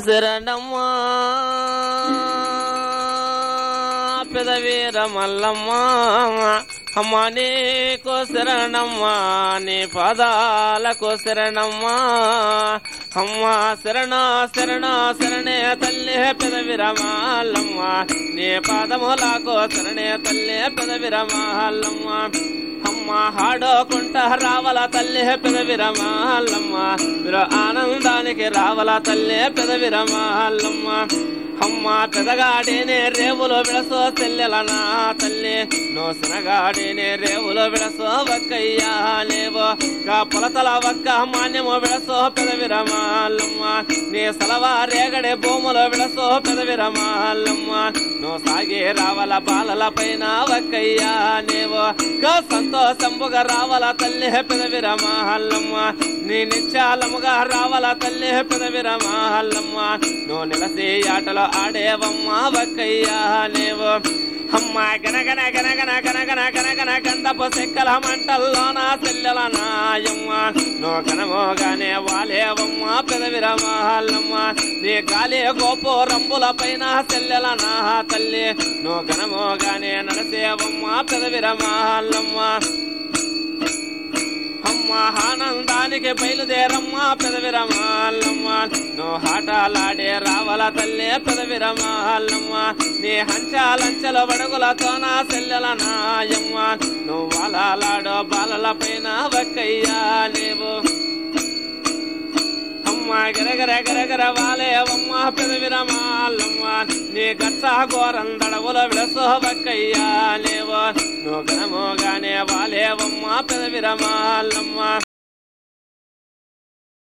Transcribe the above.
శరణమ్మా పెదవీర మల్లమ్మ అమ్మ నీకు శరణమ్మా నీ పాదాలకు శరణమ్మా అమ్మ శరణ శరణ శరణే తల్లి పెదవిర మల్లమ్మ నీ పాదములకు శరణే తల్లి పెదవిర మల్లమ్మ అమ్మ హాడోకుంట రావల తల్లి పెదవిర మల్లమ్మ మీరు ఆనందానికి రావల తల్లి పెదవిర మల్లమ్మ అమ్మ పెదగాడేనే రేవులో విడసో చెల్లెల నా తల్లి నో సనగాడేనే రేవులో విడసో వక్కయ్యా లేవో కా పొలతల వక్క మాన్యమో విడసో పెదవిరమాలమ్మ నీ సలవా రేగడే భూములో విడసో పెదవిరమాలమ్మ నో సాగే రావల బాలల పైన వక్కయ్యా నేవో కా సంతోషంబుగా రావల తల్లి పెదవిరమాలమ్మ నీ నిత్యాలముగా రావల తల్లి పెదవిరమాలమ్మ నో నిలసి ఆటలో ఆడేవమ్మ వక్కయ్యా నేవో అమ్మ గనగన గనగన గనగన గనగన గంధపు సెక్కల మంటల్లో నా సెల్లెల నాయమ్మ నో గనమోగానే వాలేవమ్మ పెదవిరమాలమ్మ నీ గాలి గోపు రంబుల పైన సెల్లెల నా తల్లి నో గనమోగానే నడసేవమ్మ పెదవిరమాలమ్మ అమ్మ ఆనందానికి బయలుదేరమ్మ పెదవిరమాలమ్మ నో హాటాలాడే రావల తల్లే పెదవిరమాలమ్మ నీ హంచాలంచెల వడుగులతో నా సెల్లెల నాయమ్మ నువ్వు వాలాడో బాలల పైన వక్కయ్యా లేవు అమ్మ గరగర గరగర వాలేవమ్మ పెదవిరమాలమ్మ నీ గచ్చ ఘోరం దడవుల విడసోబక్కయ్యా లేవో నువ్వు గనమోగానే వాలేవమ్మ పెదవిరమాలమ్మ